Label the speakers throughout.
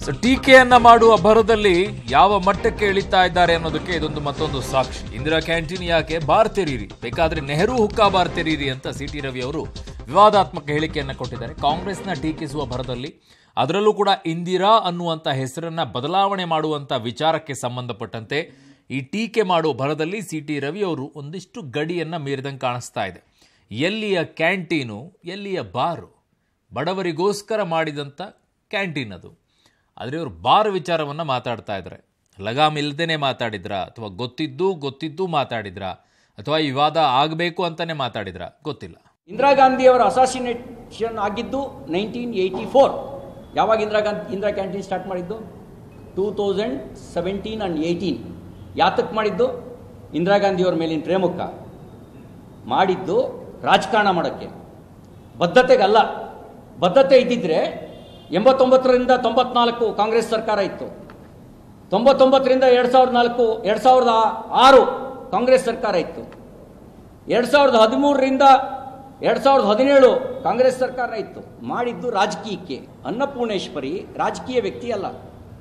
Speaker 1: so ಟೀಕೆಯನ್ನ ಮಾಡುವ ಭರದಲ್ಲಿ ಯಾವ ಮಟ್ಟಕ್ಕೆ ಇಳಿತಾ ಇದ್ದಾರೆ ಅನ್ನೋದಕ್ಕೆ ಇದೊಂದು ಮತ್ತೊಂದು ಸಾಕ್ಷಿ ಇಂದಿರಾ ಕ್ಯಾಂಟೀನ್ ಯಾಕೆ ಬಾರ್ ತೆರೀರಿ ಬೇಕಾದ್ರೆ ನೆಹರು ಹುಕ್ಕಾ ಬಾರ್ ತೆರೀರಿ ಅಂತ ಸಿ ಟಿ ರವಿ ಅವರು ವಿವಾದಾತ್ಮಕ ಹೇಳಿಕೆಯನ್ನ ಕೊಟ್ಟಿದ್ದಾರೆ ಕಾಂಗ್ರೆಸ್ನ ಟೀಕಿಸುವ ಭರದಲ್ಲಿ ಅದರಲ್ಲೂ ಕೂಡ ಇಂದಿರಾ ಅನ್ನುವಂಥ ಹೆಸರನ್ನ ಬದಲಾವಣೆ ಮಾಡುವಂತ ವಿಚಾರಕ್ಕೆ ಸಂಬಂಧಪಟ್ಟಂತೆ ಈ ಟೀಕೆ ಮಾಡುವ ಭರದಲ್ಲಿ ಸಿ ಟಿ ರವಿ ಅವರು ಒಂದಿಷ್ಟು ಗಡಿಯನ್ನ ಮೀರಿದಂಗೆ ಕಾಣಿಸ್ತಾ ಇದೆ ಎಲ್ಲಿಯ ಕ್ಯಾಂಟೀನು ಎಲ್ಲಿಯ ಬಾರು ಬಡವರಿಗೋಸ್ಕರ ಮಾಡಿದಂಥ ಕ್ಯಾಂಟೀನ್ ಅದು ಆದರೆ ಇವರು ಬಾರ್ ವಿಚಾರವನ್ನು ಮಾತಾಡ್ತಾ ಇದ್ದಾರೆ ಲಗಾಮ್ ಇಲ್ದೇನೆ ಮಾತಾಡಿದ್ರ ಅಥವಾ ಗೊತ್ತಿದ್ದು ಗೊತ್ತಿದ್ದು ಮಾತಾಡಿದ್ರ ಅಥವಾ ಈ ವಿವಾದ ಆಗಬೇಕು ಅಂತಾನೆ ಮಾತಾಡಿದ್ರ ಗೊತ್ತಿಲ್ಲ
Speaker 2: ಇಂದಿರಾ ಗಾಂಧಿಯವರ ಅಸಾಸಿನೇಷನ್ ಆಗಿದ್ದು ನೈನ್ಟೀನ್ ಏಯ್ಟಿ ಫೋರ್ ಯಾವಾಗ ಇಂದಿರಾ ಗಾಂಧಿ ಇಂದಿರಾ ಕ್ಯಾಂಟೀನ್ ಸ್ಟಾರ್ಟ್ ಮಾಡಿದ್ದು two thousand seventeen and eighteen ಯಾತಕ್ಕೆ ಮಾಡಿದ್ದು ಇಂದಿರಾ ಗಾಂಧಿಯವ್ರ ಮೇಲಿನ ಪ್ರೇಮಕ್ಕ ಮಾಡಿದ್ದು ರಾಜಕಾರಣ ಮಾಡೋಕ್ಕೆ ಬದ್ಧತೆಗಲ್ಲ ಬದ್ಧತೆ ಇದ್ದಿದ್ರೆ ಎಂಬತ್ತೊಂಬತ್ತರಿಂದ ತೊಂಬತ್ನಾಲ್ಕು ಕಾಂಗ್ರೆಸ್ ಸರ್ಕಾರ ಇತ್ತು ತೊಂಬತ್ತೊಂಬತ್ತರಿಂದ ಎರಡು ಸಾವಿರದ ನಾಲ್ಕು ಎರಡು ಸಾವಿರದ ಆರು ಕಾಂಗ್ರೆಸ್ ಸರ್ಕಾರ ಇತ್ತು ಎರಡು ಸಾವಿರದ ಹದಿಮೂರರಿಂದ ಎರಡು ಸಾವಿರದ ಹದಿನೇಳು ಕಾಂಗ್ರೆಸ್ ಸರ್ಕಾರ ಇತ್ತು ಮಾಡಿದ್ದು ರಾಜಕೀಯಕ್ಕೆ ಅನ್ನಪೂರ್ಣೇಶ್ವರಿ ರಾಜಕೀಯ ವ್ಯಕ್ತಿ ಅಲ್ಲ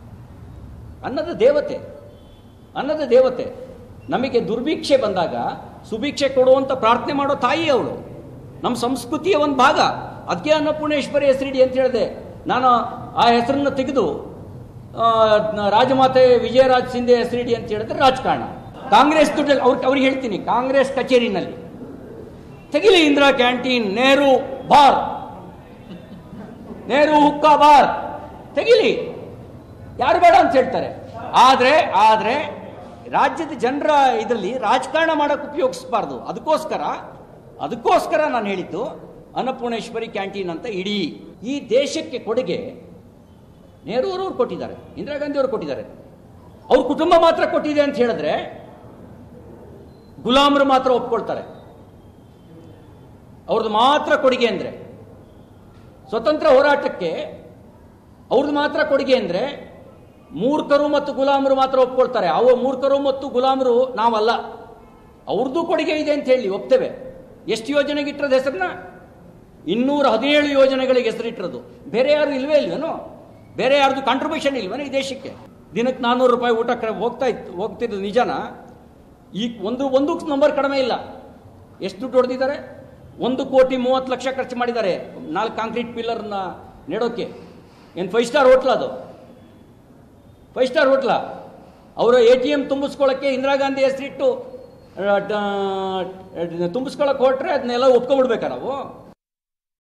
Speaker 2: ಅನ್ನದ ದೇವತೆ ಅನ್ನದ ದೇವತೆ ನಮಗೆ ದುರ್ಭಿಕ್ಷೆ ಬಂದಾಗ ಸುಭಿಕ್ಷೆ ಕೊಡುವಂತ ಪ್ರಾರ್ಥನೆ ಮಾಡೋ ತಾಯಿ ಅವಳು ನಮ್ಮ ಸಂಸ್ಕೃತಿಯ ಒಂದು ಭಾಗ ಅದಕ್ಕೆ ಅನ್ನಪೂರ್ಣೇಶ್ವರಿ ಹೆಸರಿಡಿ ಅಂತ ಹೇಳಿದೆ ನಾನು ಆ ಹೆಸರನ್ನು ತೆಗೆದು ಆ, ರಾಜಮಾತೆ ವಿಜಯರಾಜ್ ಸಿಂಧೆ ಹೆಸರಿಡಿ ಅಂತ ಹೇಳಿದ್ರೆ ರಾಜಕಾರಣ ಕಾಂಗ್ರೆಸ್ ದುಡ್ಡಲ್ಲಿ ಅವ್ರಿಗೆ ಅವ್ರಿಗೆ ಹೇಳ್ತೀನಿ ಕಾಂಗ್ರೆಸ್ ಕಚೇರಿನಲ್ಲಿ ತೆಗಿಲಿ ಇಂದಿರಾ ಕ್ಯಾಂಟೀನ್ ನೆಹರು ಬಾರ್ ನೆಹರು ಹುಕ್ಕಾ ಬಾರ್ ತೆಗಿಲಿ ಯಾರು ಬೇಡ ಅಂತ ಹೇಳ್ತಾರೆ ಆದ್ರೆ ಆದ್ರೆ ರಾಜ್ಯದ ಜನರ ಇದರಲ್ಲಿ ರಾಜಕಾರಣ ಮಾಡಕ್ಕೆ ಉಪಯೋಗಿಸಬಾರ್ದು ಅದಕ್ಕೋಸ್ಕರ ಅದಕ್ಕೋಸ್ಕರ ನಾನು ಹೇಳಿದ್ದು ಅನ್ನಪೂರ್ಣೇಶ್ವರಿ ಕ್ಯಾಂಟೀನ್ ಅಂತ ಇಡೀ ಈ ದೇಶಕ್ಕೆ ಕೊಡುಗೆ ನೆಹರು ಅವರು ಕೊಟ್ಟಿದ್ದಾರೆ ಇಂದಿರಾ ಗಾಂಧಿ ಅವರು ಕೊಟ್ಟಿದ್ದಾರೆ ಅವ್ರ ಕುಟುಂಬ ಮಾತ್ರ ಕೊಟ್ಟಿದೆ ಅಂತ ಹೇಳಿದ್ರೆ ಗುಲಾಮರು ಮಾತ್ರ ಒಪ್ಕೊಳ್ತಾರೆ ಅವ್ರದ್ದು ಮಾತ್ರ ಕೊಡುಗೆ ಅಂದರೆ ಸ್ವತಂತ್ರ ಹೋರಾಟಕ್ಕೆ ಅವ್ರದ್ದು ಮಾತ್ರ ಕೊಡುಗೆ ಅಂದರೆ ಮೂರ್ಖರು ಮತ್ತು ಗುಲಾಮರು ಮಾತ್ರ ಒಪ್ಕೊಳ್ತಾರೆ ಅವ ಮೂರ್ಖರು ಮತ್ತು ಗುಲಾಮರು ನಾವಲ್ಲ ಅವ್ರದ್ದು ಕೊಡುಗೆ ಇದೆ ಅಂತ ಹೇಳಿ ಒಪ್ತೇವೆ ಎಷ್ಟು ಯೋಜನೆಗೆ ಇಟ್ಟಿರೋದು ಹೆಸರನ್ನ ಇನ್ನೂರ ಹದಿನೇಳು ಯೋಜನೆಗಳಿಗೆ ಹೆಸರಿಟ್ಟಿರೋದು ಬೇರೆ ಯಾರು ಇಲ್ವೇ ಇಲ್ವೇನೋ ಬೇರೆ ಯಾರ್ದು ಕಾಂಟ್ರಿಬ್ಯೂಷನ್ ಇಲ್ವೇನೋ ಈ ದೇಶಕ್ಕೆ ದಿನಕ್ಕೆ ನಾನ್ನೂರು ರೂಪಾಯಿ ಊಟ ಕ ಹೋಗ್ತಾ ಇತ್ತು ಹೋಗ್ತಿದ್ದು ನಿಜನಾ ಈಗ ಒಂದು ಒಂದು ನಂಬರ್ ಕಡಿಮೆ ಇಲ್ಲ ಎಷ್ಟು ದುಡ್ಡು ಹೊಡೆದಿದ್ದಾರೆ ಒಂದು ಕೋಟಿ ಮೂವತ್ತು ಲಕ್ಷ ಖರ್ಚು ಮಾಡಿದ್ದಾರೆ ನಾಲ್ಕು ಕಾಂಕ್ರೀಟ್ ಪಿಲ್ಲರ್ನ ನೆಡೋಕೆ ಏನು ಫೈವ್ ಸ್ಟಾರ್ ಹೋಟ್ಲ ಅದು ಫೈವ್ ಸ್ಟಾರ್ ಹೋಟ್ಲ ಅವರ ಎ ಟಿ ಎಮ್ ತುಂಬಿಸ್ಕೊಳ್ಳೋಕ್ಕೆ ಇಂದಿರಾ ಗಾಂಧಿ ಹೆಸರಿಟ್ಟು ತುಂಬಿಸ್ಕೊಳಕ್ಕೆ ಹೊರಟ್ರೆ ಅದನ್ನೆಲ್ಲ ಒಪ್ಕೊಂಡ್ಬಿಡ್ಬೇಕಾ ನಾವು